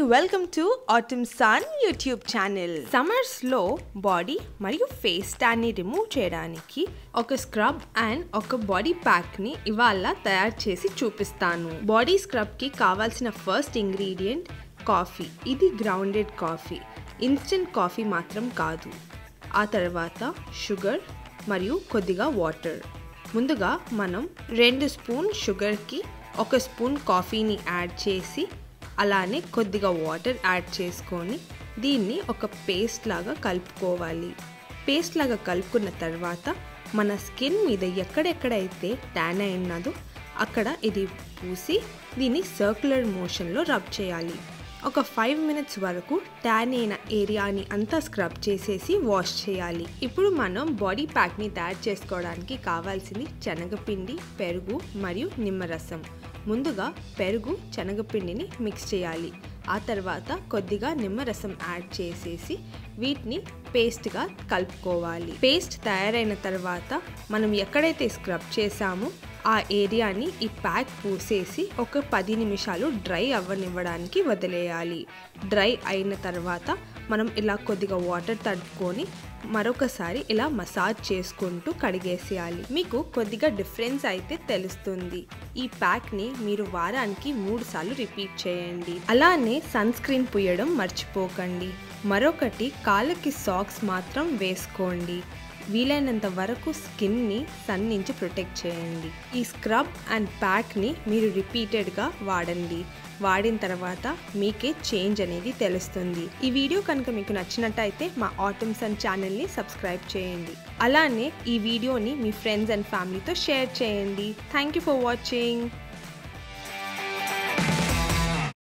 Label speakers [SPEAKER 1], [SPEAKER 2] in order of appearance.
[SPEAKER 1] welcome to Autumn Sun YouTube channel సమ్మర్స్లో body మరియు face ట్యాన్ని రిమూవ్ చేయడానికి ఒక స్క్రబ్ అండ్ ఒక బాడీ ప్యాక్ని ఇవాళ తయారు చేసి చూపిస్తాను బాడీ స్క్రబ్కి కావాల్సిన ఫస్ట్ ఇంగ్రీడియంట్ కాఫీ ఇది గ్రౌండెడ్ కాఫీ ఇన్స్టెంట్ కాఫీ మాత్రం కాదు ఆ తర్వాత షుగర్ మరియు కొద్దిగా వాటర్ ముందుగా మనం రెండు స్పూన్ షుగర్కి ఒక స్పూన్ కాఫీని యాడ్ చేసి అలానే కొద్దిగా వాటర్ యాడ్ చేసుకొని దీన్ని ఒక పేస్ట్ లాగా కలుపుకోవాలి పేస్ట్ లాగా కలుపుకున్న తర్వాత మన స్కిన్ మీద ఎక్కడెక్కడైతే ట్యాన్ అయి ఉన్నదో అక్కడ ఇది పూసి దీన్ని సర్క్యులర్ మోషన్లో రబ్ చేయాలి ఒక ఫైవ్ మినిట్స్ వరకు ట్యాన్ అయిన ఏరియాని అంతా స్క్రబ్ చేసేసి వాష్ చేయాలి ఇప్పుడు మనం బాడీ ప్యాక్ని తయారు చేసుకోవడానికి కావాల్సింది శనగపిండి పెరుగు మరియు నిమ్మరసం ముందుగా పెరుగు శనగపిండిని మిక్స్ చేయాలి ఆ తర్వాత కొద్దిగా నిమ్మరసం యాడ్ చేసేసి వీటిని పేస్ట్గా కలుపుకోవాలి పేస్ట్ తయారైన తర్వాత మనం ఎక్కడైతే స్క్రబ్ చేసామో ఆ ఏరియాని ఈ ప్యాక్ పూసేసి ఒక పది నిమిషాలు డ్రై అవ్వనివ్వడానికి వదిలేయాలి డ్రై అయిన తర్వాత మనం ఇలా కొద్దిగా వాటర్ తడుపుకొని మరొకసారి ఇలా మసాజ్ చేసుకుంటూ కడిగేసేయాలి మీకు కొద్దిగా డిఫరెన్స్ అయితే తెలుస్తుంది ఈ ప్యాక్ని మీరు వారానికి మూడు సార్లు రిపీట్ చేయండి అలానే సన్ స్క్రీన్ పుయ్యడం మర్చిపోకండి మరొకటి కాళ్ళకి సాక్స్ మాత్రం వేసుకోండి వీలైనంత వరకు స్కిన్ని సన్ నుంచి ప్రొటెక్ట్ చేయండి ఈ స్క్రబ్ అండ్ ప్యాక్ని మీరు రిపీటెడ్గా వాడండి వాడిన తర్వాత మీకే చేంజ్ అనేది తెలుస్తుంది ఈ వీడియో కనుక మీకు నచ్చినట్టయితే మా ఆటమ్ సన్ ఛానల్ని సబ్స్క్రైబ్ చేయండి అలానే ఈ వీడియోని మీ ఫ్రెండ్స్ అండ్ ఫ్యామిలీతో షేర్ చేయండి థ్యాంక్ యూ ఫర్ వాచింగ్